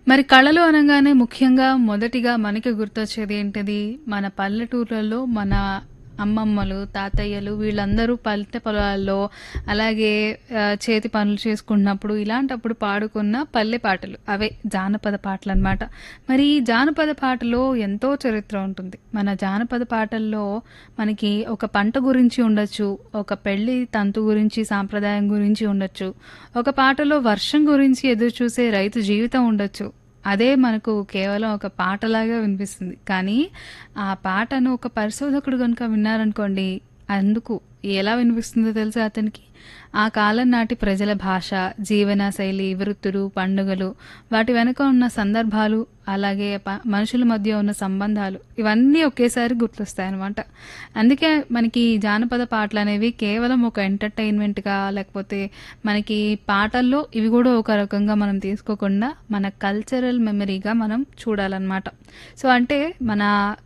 మరి కళలు అనగానే ముఖ్యంగా మొదటిగా మనకి గుర్తొచ్చేది ఏంటిది మన పల్లెటూర్లలో మన అమ్మమ్మలు తాతయ్యలు వీళ్ళందరూ పల్లె పొలాల్లో అలాగే ఆ, చేతి పనులు చేసుకున్నప్పుడు ఇలాంటప్పుడు పాడుకున్న పల్లె పాటలు అవే జానపద పాటలు అన్నమాట మరి ఈ జానపద పాటలో ఎంతో చరిత్ర ఉంటుంది మన జానపద పాటల్లో మనకి ఒక పంట గురించి ఉండొచ్చు ఒక పెళ్లి తంతు గురించి సాంప్రదాయం గురించి ఉండొచ్చు ఒక పాటలో వర్షం గురించి ఎదురు చూసే రైతు జీవితం ఉండొచ్చు అదే మనకు కేవలం ఒక పాటలాగా వినిపిస్తుంది కానీ ఆ పాటను ఒక పరిశోధకుడు కనుక విన్నారనుకోండి అందుకు ఎలా వినిపిస్తుందో తెలుసా అతనికి ఆ కాలం నాటి ప్రజల భాష జీవన శైలి వృత్తులు పండుగలు వాటి వెనుక ఉన్న సందర్భాలు అలాగే ప- మనుషుల మధ్య ఉన్న సంబంధాలు ఇవన్నీ ఒకేసారి గుర్తొస్తాయి అనమాట అందుకే మనకి ఈ జానపద పాటలు అనేవి కేవలం ఒక ఎంటర్టైన్మెంట్గా లేకపోతే మనకి పాటల్లో ఇవి కూడా ఒక రకంగా మనం తీసుకోకుండా మన కల్చరల్ మెమరీగా మనం చూడాలన్నమాట సో అంటే మన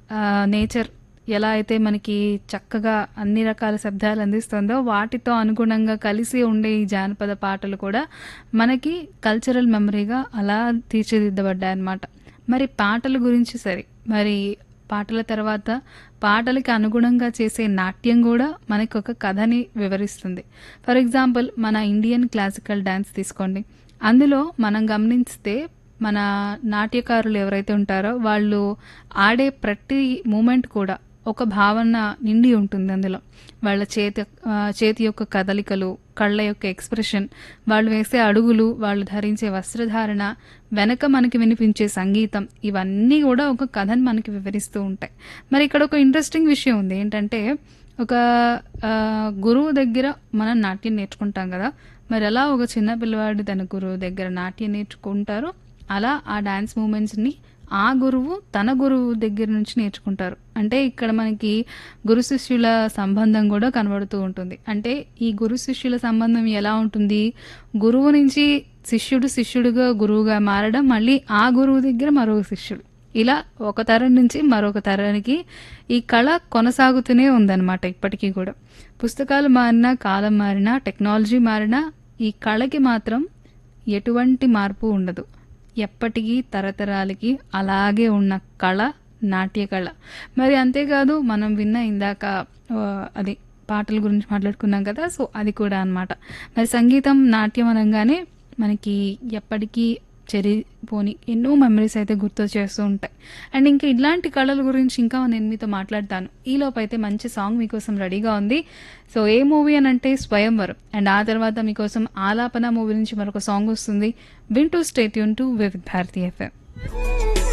నేచర్ ఎలా అయితే మనకి చక్కగా అన్ని రకాల శబ్దాలు అందిస్తుందో వాటితో అనుగుణంగా కలిసి ఉండే ఈ జానపద పాటలు కూడా మనకి కల్చరల్ మెమరీగా అలా తీర్చిదిద్దబడ్డాయి అన్నమాట మరి పాటల గురించి సరే మరి పాటల తర్వాత పాటలకి అనుగుణంగా చేసే నాట్యం కూడా మనకి ఒక కథని వివరిస్తుంది ఫర్ ఎగ్జాంపుల్ మన ఇండియన్ క్లాసికల్ డ్యాన్స్ తీసుకోండి అందులో మనం గమనిస్తే మన నాట్యకారులు ఎవరైతే ఉంటారో వాళ్ళు ఆడే ప్రతి మూమెంట్ కూడా ఒక భావన నిండి ఉంటుంది అందులో వాళ్ళ చేతి ఆ, చేతి యొక్క కదలికలు కళ్ళ యొక్క ఎక్స్ప్రెషన్ వాళ్ళు వేసే అడుగులు వాళ్ళు ధరించే వస్త్రధారణ వెనక మనకి వినిపించే సంగీతం ఇవన్నీ కూడా ఒక కథను మనకి వివరిస్తూ ఉంటాయి మరి ఇక్కడ ఒక ఇంట్రెస్టింగ్ విషయం ఉంది ఏంటంటే ఒక ఆ, గురువు దగ్గర మనం నాట్యం నేర్చుకుంటాం కదా మరి అలా ఒక చిన్న పిల్లవాడు తన గురువు దగ్గర నాట్యం నేర్చుకుంటారో అలా ఆ డాన్స్ మూమెంట్స్ని ఆ గురువు తన గురువు దగ్గర నుంచి నేర్చుకుంటారు అంటే ఇక్కడ మనకి గురు శిష్యుల సంబంధం కూడా కనబడుతూ ఉంటుంది అంటే ఈ గురు శిష్యుల సంబంధం ఎలా ఉంటుంది గురువు నుంచి శిష్యుడు శిష్యుడిగా గురువుగా మారడం మళ్ళీ ఆ గురువు దగ్గర మరొక శిష్యుడు ఇలా ఒక తరం నుంచి మరొక తరానికి ఈ కళ కొనసాగుతూనే ఉందన్నమాట ఇప్పటికీ కూడా పుస్తకాలు మారినా కాలం మారినా టెక్నాలజీ మారినా ఈ కళకి మాత్రం ఎటువంటి మార్పు ఉండదు ఎప్పటికీ తరతరాలకి అలాగే ఉన్న కళ నాట్య కళ మరి అంతేకాదు మనం విన్న ఇందాక ఆ, అది పాటల గురించి మాట్లాడుకున్నాం కదా సో అది కూడా అన్నమాట మరి సంగీతం నాట్యం అనగానే మనకి ఎప్పటికీ చెరిపోని ఎన్నో మెమరీస్ అయితే గుర్తు చేస్తూ ఉంటాయి అండ్ ఇంకా ఇలాంటి కళల గురించి ఇంకా నేను మీతో మాట్లాడతాను ఈలోపు అయితే మంచి సాంగ్ మీకోసం రెడీగా ఉంది సో ఏ మూవీ అని అంటే స్వయంవరం అండ్ ఆ తర్వాత మీకోసం ఆలాపన మూవీ నుంచి మరొక సాంగ్ వస్తుంది వింటూ stay tuned to with Bharati FM